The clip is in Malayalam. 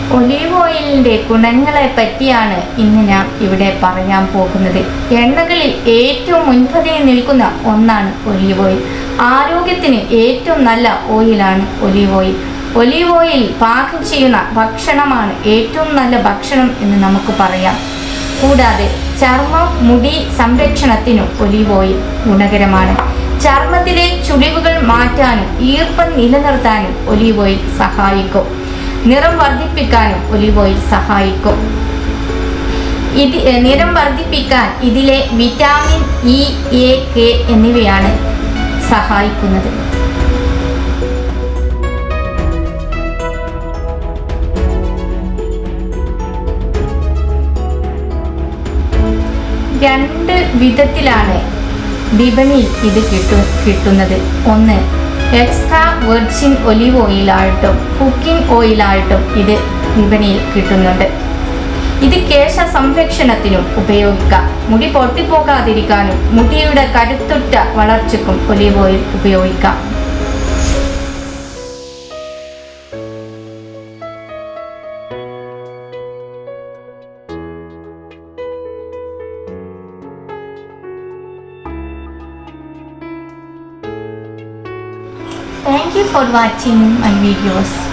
ഒലീവ് ഓയിലിൻ്റെ ഗുണങ്ങളെ പറ്റിയാണ് ഇന്ന് ഞാൻ ഇവിടെ പറയാൻ പോകുന്നത് എണ്ണകളിൽ ഏറ്റവും മുൻപതിയിൽ നിൽക്കുന്ന ഒന്നാണ് ഒലീവ് ഓയിൽ ആരോഗ്യത്തിന് ഏറ്റവും നല്ല ഓയിലാണ് ഒലീവ് ഓയിൽ ഒലീവ് ഓയിൽ പാകം ചെയ്യുന്ന ഭക്ഷണമാണ് ഏറ്റവും നല്ല ഭക്ഷണം എന്ന് നമുക്ക് പറയാം കൂടാതെ ചർമ്മം മുടി സംരക്ഷണത്തിനും ഒലീവ് ഓയിൽ ഗുണകരമാണ് ചർമ്മത്തിലെ ചുളിവുകൾ മാറ്റാനും ഈർപ്പം നിലനിർത്താനും ഒലീവ് ഓയിൽ സഹായിക്കും നിറം വർദ്ധിപ്പിക്കാനും ഒലിവ് ഓയിൽ സഹായിക്കും ഇത് എ, നിറം വർദ്ധിപ്പിക്കാൻ ഇതിലെ വിറ്റാമിൻ ഇ എ കെ എന്നിവയാണ് സഹായിക്കുന്നത് രണ്ട് വിധത്തിലാണ് വിപണിയിൽ ഇത് കിട്ടു കിട്ടുന്നത് ഒന്ന് എക്സ്ട്രാ വെർജിൻ ഒലിവ് ഓയിലായിട്ടും കുക്കിംഗ് ഓയിലായിട്ടും ഇത് വിപണിയിൽ കിട്ടുന്നുണ്ട് ഇത് കേശ സംരക്ഷണത്തിനും ഉപയോഗിക്കാം മുടി പൊട്ടിപ്പോകാതിരിക്കാനും മുടിയുടെ കരുത്തുറ്റ വളർച്ചയ്ക്കും ഒലിവ് ഓയിൽ ഉപയോഗിക്കാം Thank you for watching my videos.